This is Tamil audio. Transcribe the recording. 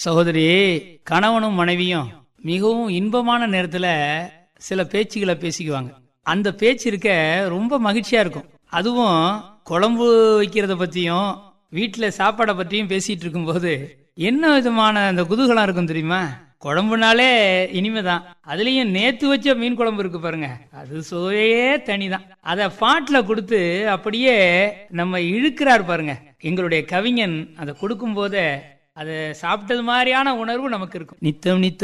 சகோதரி கணவனும் மனைவியும் மிகவும் இன்பமான நேரத்துல சில பேச்சுகளை பேசிக்குவாங்க அந்த பேச்சு இருக்க ரொம்ப மகிழ்ச்சியா இருக்கும் அதுவும் குழம்பு வைக்கிறத பத்தியும் வீட்டுல சாப்பாடை பத்தியும் பேசிட்டு இருக்கும்போது என்ன விதமான அந்த குதூகலம் இருக்கும் தெரியுமா குழம்புனாலே இனிமைதான் அதுலயும் நேத்து வச்ச மீன் குழம்பு இருக்கு பாருங்க அது சுவையே தனிதான் அத பாட்டுல கொடுத்து அப்படியே நம்ம இழுக்கிறார் பாருங்க எங்களுடைய கவிஞன் அதை கொடுக்கும் போதே அதை சாப்பிட்டது மாதிரியான உணர்வு நமக்கு இருக்கும் நித்தம் நித்தம்